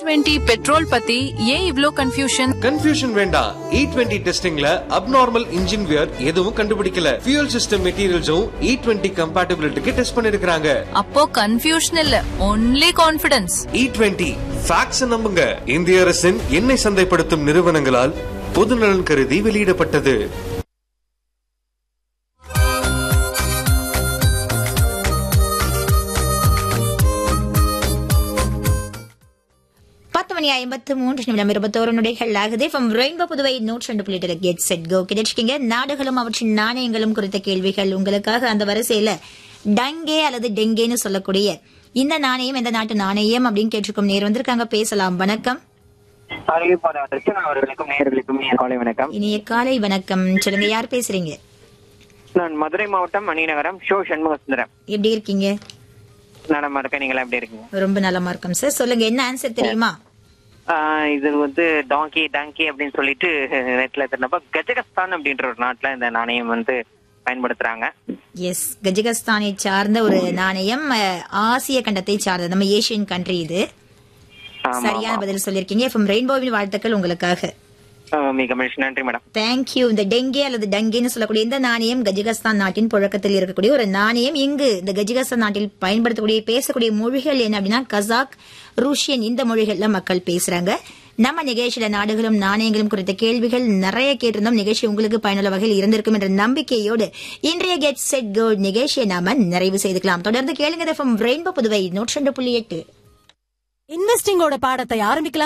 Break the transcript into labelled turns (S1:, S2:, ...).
S1: Twenty petrol பத்தி ஏன் இவ்ளோ கன்ஃபியூஷன்
S2: கன்ஃபியூஷன் வேண்டாம் இ டுவெண்ட்டி டெஸ்டிங்ல அப்நார்மல் இன்ஜின் வியர் எதுவும் கண்டுபிடிக்கல ஃபியூல் சிஸ்டம் மெட்டீரியல்ஸும் இ டுவெண்ட்டி கம்பேட்டபிலிட்டிக்கு டெஸ்ட் பண்ணிருக்காங்க
S1: அப்போ கன்ஃபியூஷன் இல்ல only confidence
S2: E twenty facts நம்புங்க இந்திய அரசின் எண்ணெய் சந்தைப்படுத்தும் நிறுவனங்களால் பொதுநலன் கருதி வெளியிடப்பட்டது
S3: பத்து மணி ஐம்பத்து மூன்று நிமிடம் இருபத்தோரு நொடிகள் ஆகுது ஃப்ரம் ரெயின்போ புதுவை நூற்றி ரெண்டு புள்ளி கெட் செட் கோ கிடைச்சிக்கிங்க நாடுகளும் அவற்றின் நாணயங்களும் குறித்த கேள்விகள் உங்களுக்காக அந்த வரிசையில டங்கே அல்லது டெங்கேன்னு சொல்லக்கூடிய இந்த நாணயம் எந்த நாட்டு நாணயம் அப்படின்னு கேட்டிருக்கும் நேர் வந்திருக்காங்க பேசலாம் வணக்கம்
S4: அறிவிப்பாளர் அர்ச்சனா அவர்களுக்கும் நேயர்களுக்கும் இனிய காலை வணக்கம்
S3: இனிய காலை வணக்கம் சொல்லுங்க யார் பேசுறீங்க
S4: நான் மதுரை மாவட்டம் மணிநகரம் ஷோ சண்முக சுந்தரம்
S3: எப்படி இருக்கீங்க
S4: நலமா இருக்கேன் நீங்களா எப்படி இருக்கீங்க
S3: ரொம்ப நலமா இருக்கோம் சார் சொல்லுங்க என்ன ஆன்சர் தெரியுமா
S4: ஆஹ் இது வந்து டாங்கி டாங்கி அப்படின்னு சொல்லிட்டு நெட்ல தெரிஞ்சப்ப கஜகஸ்தான் அப்படின்ற ஒரு நாட்டுல இந்த நாணயம் வந்து பயன்படுத்துறாங்க
S3: எஸ் கஜகஸ்தானை சார்ந்த ஒரு நாணயம் அஹ், ஆசிய கண்டத்தை சார்ந்தது நம்ம ஏசியன் கண்ட்ரி இது
S4: ஆமா,
S3: சரியான
S4: ஆமா.
S3: பதில் சொல்லிருக்கீங்க எஃப்எம் ரெயின்போவின் வாழ்த்துக்கள் உங்களுக்காக
S4: ஆஹ் மிக மகிழ்ச்சி நன்றி மேடம்
S3: தேங்க்யூ இந்த டெங்கே அல்லது டங்கேன்னு சொல்லக்கூடிய இந்த நாணயம் கஜகஸ்தான் நாட்டின் புழக்கத்தில் இருக்கக்கூடிய ஒரு நாணயம் இங்கு இந்த கஜகஸ்தான் நாட்டில் பயன்படுத்தக்கூடிய பேசக்கூடிய மொழிகள் என்ன அப்படின்னா கசாக் ரூஷியன் இந்த மொழிகள்ல மக்கள் பேசுறாங்க நம்ம நிகழ்ச்சியில நாடுகளும் நாணயங்களும் குறித்த கேள்விகள் நிறைய கேட்டிருந்தோம் நிகழ்ச்சி உங்களுக்கு பயனுள்ள வகையில் இருந்திருக்கும் என்ற நம்பிக்கையோடு இன்றைய கெட் செட் கோ நிகழ்ச்சியை நாம நிறைவு செய்துக்கலாம் தொடர்ந்து கேளுங்க ரெயின்போ புதுவை நூற்றி ரெண்டு புள்ளி எட்டு
S5: இன்வெஸ்டிங்கோட பாடத்தை ஆரம்பிக்கலாம்